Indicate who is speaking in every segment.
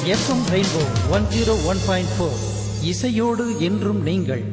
Speaker 1: FM rainbow one zero one point four இசையோடு என்றும் நீங்கள்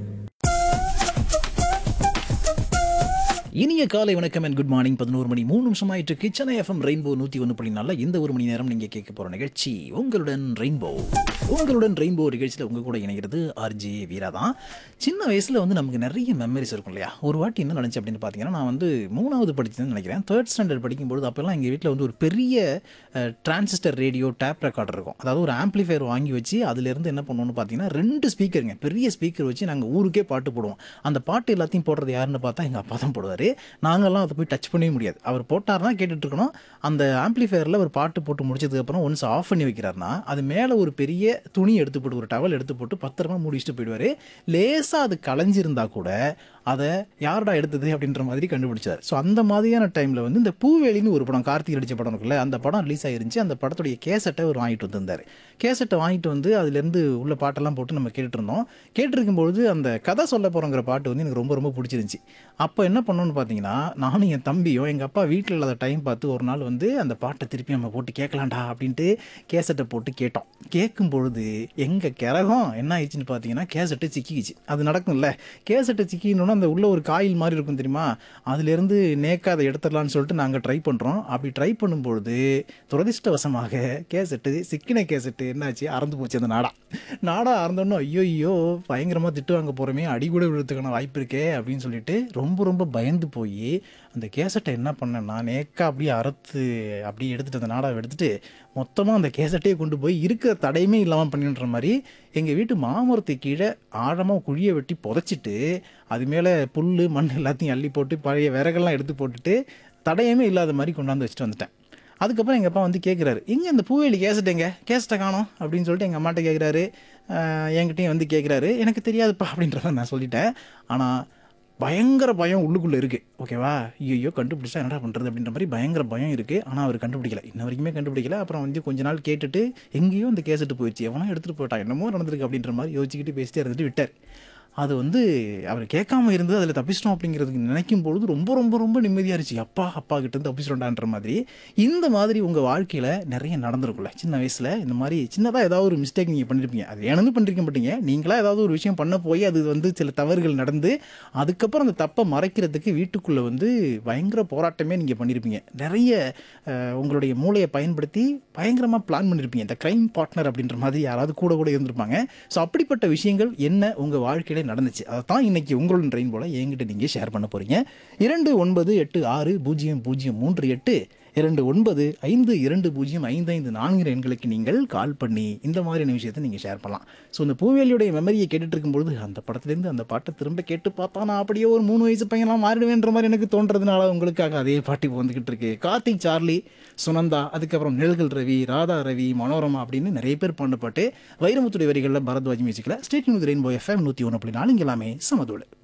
Speaker 2: இனிய காலை வணக்கம் அண்ட் குட் மார்னிங் பதினோரு மணி மூணு நிமிஷம் ஆயிட்டு கிச்சனை எஃப்எம் ரெயின்போ நூற்றி ஒன்று புள்ளி நாலில் இந்த ஒரு மணி நேரம் நீங்கள் கேட்க போகிற நிகழ்ச்சி உங்களுடன் ரெயின்போ உங்களுடன் ரெயின்போ நிகழ்ச்சியில் உங்கள் கூட இணைகிறது ஆர்ஜே வீரா தான் சின்ன வயசில் வந்து நமக்கு நிறைய மெமரிஸ் இருக்கும் இல்லையா ஒரு வாட்டி என்ன நினச்சி அப்படின்னு பார்த்தீங்கன்னா நான் வந்து மூணாவது படிச்சதுன்னு நினைக்கிறேன் தேர்ட் ஸ்டாண்டர்ட் படிக்கும்போது அப்போல்லாம் எங்கள் வீட்டில் வந்து ஒரு பெரிய டிரான்சிஸ்டர் ரேடியோ டேப் ரெக்கார்டர் இருக்கும் அதாவது ஒரு ஆம்ப்ளிஃபையர் வாங்கி வச்சு அதுலேருந்து என்ன பண்ணுவோம்னு பார்த்தீங்கன்னா ரெண்டு ஸ்பீக்கருங்க பெரிய ஸ்பீக்கர் வச்சு நாங்கள் ஊருக்கே பாட்டு போடுவோம் அந்த பாட்டு எல்லாத்தையும் போடுறது யாருன்னு பார்த்தா எங்கள் அப்பா தான் போடுவார் நாங்கள்லாம் அதை போய் டச் பண்ணவே முடியாது அவர் போட்டார்னா கேட்டுட்டு இருக்கணும் அந்த ஆம்ப்ளிஃபையரில் ஒரு பாட்டு போட்டு முடிச்சதுக்கப்புறம் ஒன்ஸ் ஆஃப் பண்ணி வைக்கிறாருன்னா அது மேலே ஒரு பெரிய துணி எடுத்து போட்டு ஒரு டவல் எடுத்து போட்டு பத்திரமா மூடி வச்சுட்டு போயிடுவார் லேசாக அது களைஞ்சிருந்தா கூட அதை யாருடா எடுத்தது அப்படின்ற மாதிரி கண்டுபிடிச்சார் ஸோ அந்த மாதிரியான டைமில் வந்து இந்த பூவேலின்னு ஒரு படம் கார்த்திக் நடிச்ச படம் இருக்குல்ல அந்த படம் ரிலீஸ் ஆயிருந்துச்சு அந்த படத்துடைய கேசட்டை அவர் வாங்கிட்டு வந்திருந்தார் கேசட்டை வாங்கிட்டு வந்து அதுலேருந்து உள்ள பாட்டெல்லாம் போட்டு நம்ம கேட்டுட்டு இருந்தோம் கேட்டிருக்கும்பொழுது அந்த கதை சொல்ல போகிறோங்கிற பாட்டு வந்து எனக்கு ரொம்ப ரொம்ப பிடிச்சிருந்துச்சி அப்போ என்ன பண்ணோன்னு பார்த்தீங்கன்னா நானும் என் தம்பியும் எங்கள் அப்பா வீட்டில் இல்லாத டைம் பார்த்து ஒரு நாள் வந்து அந்த பாட்டை திருப்பி நம்ம போட்டு கேட்கலாம்டா அப்படின்ட்டு கேசட்டை போட்டு கேட்டோம் கேட்கும் பொழுது எங்கள் கிரகம் என்ன ஆயிடுச்சுன்னு பார்த்தீங்கன்னா கேசட்டு சிக்கிக்கிச்சு அது நடக்கும்ல கேசட்டை சிக்கினோன்னா அந்த உள்ள ஒரு காயில் மாதிரி இருக்கும் தெரியுமா அதுலேருந்து நேக்கா அதை எடுத்துடலாம்னு சொல்லிட்டு நாங்கள் ட்ரை பண்ணுறோம் அப்படி ட்ரை பண்ணும்பொழுது துரதிர்ஷ்டவசமாக கேசட்டு சிக்கின கேசட்டு என்னாச்சு அறந்து போச்சு அந்த நாடா நாடா அறந்தோன்னே ஐயோ ஐயோ பயங்கரமாக திட்டு வாங்க போகிறோமே அடி கூட விழுறதுக்கான வாய்ப்பு இருக்கே அப்படின்னு சொல்லிட்டு ரொம்ப ரொம்ப பயந்து போய் அந்த கேசட்டை என்ன பண்ணேன்னா நேக்கா அப்படியே அறுத்து அப்படியே எடுத்துட்டு அந்த நாடாவை எடுத்துட்டு மொத்தமாக அந்த கேசட்டையே கொண்டு போய் இருக்கிற தடையுமே இல்லாமல் பண்ணின்ற மாதிரி எங்கள் வீட்டு மாமரத்து கீழே ஆழமாக குழியை வெட்டி புதைச்சிட்டு அது மேலே புல் மண் எல்லாத்தையும் அள்ளி போட்டு பழைய விறகெல்லாம் எடுத்து போட்டுட்டு தடையுமே இல்லாத மாதிரி கொண்டாந்து வச்சுட்டு வந்துட்டேன் அதுக்கப்புறம் எங்கள் அப்பா வந்து கேட்குறாரு எங்கே அந்த பூவேலி கேசட் எங்க கேசட்டை காணோம் அப்படின்னு சொல்லிட்டு எங்கள் அம்மாட்ட கேட்குறாரு என்கிட்டயும் வந்து கேட்குறாரு எனக்கு தெரியாதுப்பா அப்படின்றத நான் சொல்லிட்டேன் ஆனால் பயங்கர பயம் உள்ளுக்குள்ளே இருக்குது ஓகேவா ஐயோ கண்டுபிடிச்சா என்னடா பண்ணுறது அப்படின்ற மாதிரி பயங்கர பயம் இருக்குது ஆனால் அவர் கண்டுபிடிக்கல இன்ன வரைக்குமே கண்டுபிடிக்கல அப்புறம் வந்து கொஞ்ச நாள் கேட்டுட்டு எங்கேயோ அந்த கேசட்டு போயிடுச்சு எவனா எடுத்துகிட்டு போயிட்டான் என்னமோ நடந்திருக்கு அப்படின்ற மாதிரி யோசிச்சுக்கிட்டு பேசிட்டே இருந்துட்டு விட்டார் அது வந்து அவர் கேட்காம இருந்து அதில் தப்பிச்சிட்டோம் அப்படிங்கிறதுக்கு நினைக்கும் பொழுது ரொம்ப ரொம்ப ரொம்ப நிம்மதியாக இருந்துச்சு அப்பா அப்பா கிட்ட இருந்து தப்பிச்சிட்டோண்டான்ற மாதிரி இந்த மாதிரி உங்கள் வாழ்க்கையில் நிறைய நடந்திருக்கும்ல சின்ன வயசில் இந்த மாதிரி சின்னதாக ஏதாவது ஒரு மிஸ்டேக் நீங்கள் பண்ணியிருப்பீங்க அது ஏனந்து பண்ணிருக்க மாட்டீங்க நீங்களா ஏதாவது ஒரு விஷயம் பண்ண போய் அது வந்து சில தவறுகள் நடந்து அதுக்கப்புறம் அந்த தப்பை மறைக்கிறதுக்கு வீட்டுக்குள்ளே வந்து பயங்கர போராட்டமே நீங்கள் பண்ணியிருப்பீங்க நிறைய அஹ், உங்களுடைய மூளையை பயன்படுத்தி பயங்கரமாக பிளான் பண்ணியிருப்பீங்க இந்த க்ரைம் பார்ட்னர் அப்படின்ற மாதிரி யாராவது கூட கூட இருந்திருப்பாங்க ஸோ அப்படிப்பட்ட விஷயங்கள் என்ன உங்கள் வாழ்க்கையில் நடந்துச்சு அதை தான் இன்னைக்கு உங்களுடன் ட்ரெயின் போல் என்கிட்ட நீங்கள் ஷேர் பண்ண போகிறீங்க இரண்டு ஒன்பது எட்டு ஆறு பூஜ்ஜியம் பூஜ்ஜியம் மூன்று எட்டு இரண்டு ஒன்பது ஐந்து இரண்டு பூஜ்ஜியம் ஐந்து ஐந்து நான்கு எண்களுக்கு நீங்கள் கால் பண்ணி இந்த மாதிரியான விஷயத்தை நீங்கள் ஷேர் பண்ணலாம் ஸோ இந்த பூவேலியுடைய மெமரியை கேட்டுட்டு இருக்கும்பொழுது அந்த படத்துலேருந்து அந்த பாட்டை திரும்ப கேட்டு பார்த்தா நான் அப்படியே ஒரு மூணு வயசு பையன்லாம் மாறிடுவேன்ற மாதிரி எனக்கு தோன்றதுனால உங்களுக்காக அதே பாட்டு இப்போ வந்துகிட்டு இருக்கு கார்த்திக் சார்லி சுனந்தா அதுக்கப்புறம் நிழல்கள் ரவி ராதா ரவி மனோரமா அப்படின்னு நிறைய பேர் பாடின பாட்டு வைரமுத்துடைய வரிகளில் பரத்வாஜ் மியூசிக்கில் ஸ்டேட் நியூஸ் ரெயின்போ எஃப்எம் நூற்றி ஒன்று அப்படி நாளுங்க எல்லாமே சமதோடு